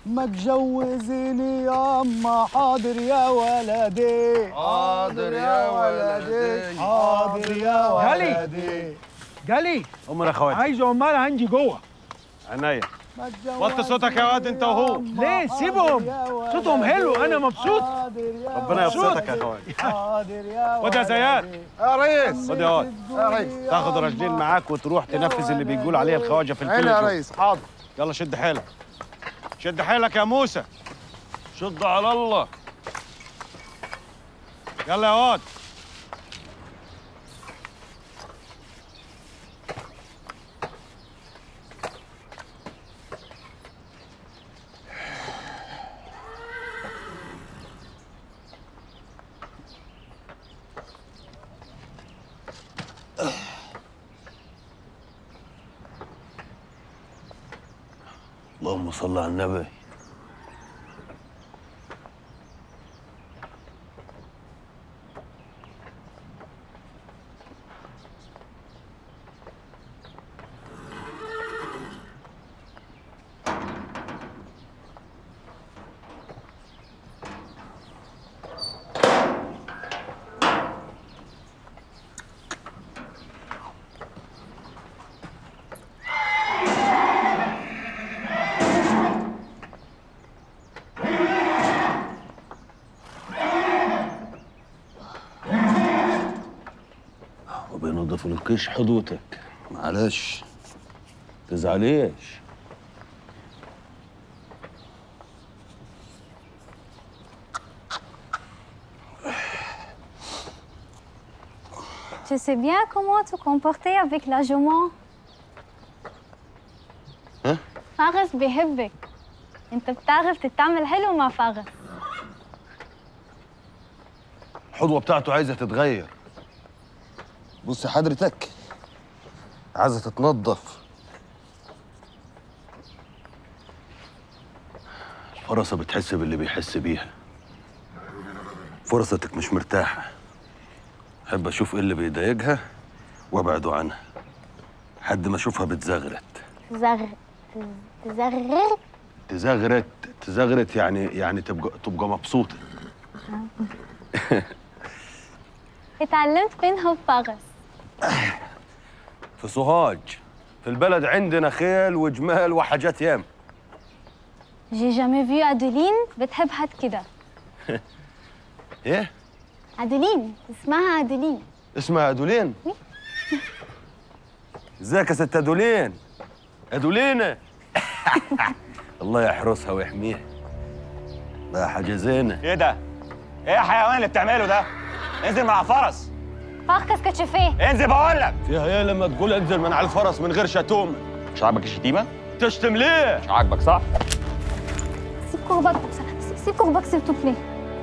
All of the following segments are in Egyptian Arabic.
ما تجوزيني ياما حاضر يا ولدي حاضر يا ولدي. حاضر يا غالي. ولدي جالي امر يا اخواتي عايز عمال عندي جوه عينيا ما وطي صوتك يا واد انت وهو. ياما ليه؟ حاضر سيبهم. يا ولدي. صوتهم حلو، أنا مبسوط. حاضر يا ربنا ولدي. يبسطك يا اخواتي حاضر يا خد يا زياد. ولدي. يا ريس خد يا واد يا ريس تاخد رجلين معاك وتروح تنفذ اللي بيقول عليه الخواجه في عيني الفيلم يا جوه. ريس حاضر يلا شد حيلك شد حيلك يا موسى شد على الله يلا يا واد اللهم صل على النبي وبينضفوا الكيش حدوتك معلش تزعليش Tu sais bien comment te comporter avec la jument ها؟ فارس بيحبك انت بتعرف تتعامل حلو مع فارس الحضوه بتاعته عايزه تتغير بص حضرتك عايزه تتنضف الفرصة بتحس باللي بيحس بيها فرصتك مش مرتاحة أحب أشوف إيه اللي بيضايقها وأبعده عنها لحد ما أشوفها بتزغرت زغ زغر تزغرت تزغرت يعني يعني تبقى تبقى مبسوطة اتعلمت فين هو فارس في سوهاج في البلد عندنا خيل وجمال وحاجات ياما جي جامي فيو ادولين بتحبها كده ايه ادولين اسمها ادولين اسمها ادولين ازيك يا ست ادولين ادولينة الله يحرسها ويحميها ده حاجه زينه ايه ده؟ ايه يا حيوان اللي بتعمله ده؟ انزل مع فرس فارس كاسكو tu fais انزل بقول لك فيها ايه لما تقول انزل من على الفرس من غير شتومه مش عاجبك الشتيمه؟ تشتم ليه مش عاجبك صح؟ سيب كورباك سيب كورباك s'il te plaît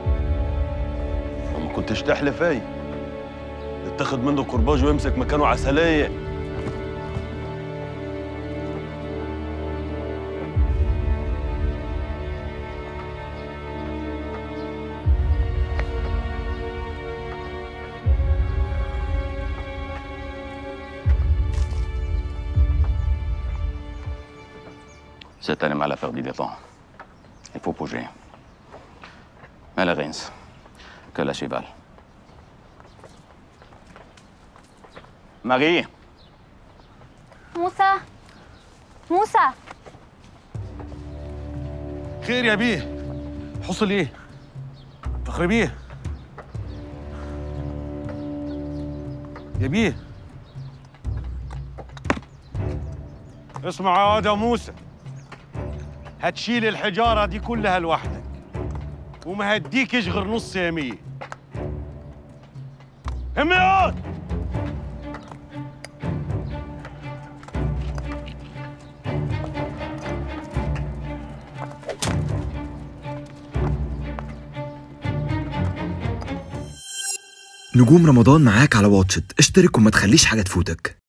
ما كنتش تحلف ايه اتخذ منه كرباج ويمسك مكانه عسليه Cet animal a perdu des temps. Il faut bouger. Mais la rince, que la cheval. Marie, موسى موسى خير يا بيه حصل ايه فخر بيه يا بيه اسمع يا واد يا موسى هتشيل الحجارة دي كلها لوحدك وما هديكش غير نص يمين هم يا واد نجوم رمضان معاك على واتشت اشترك وما تخليش حاجة تفوتك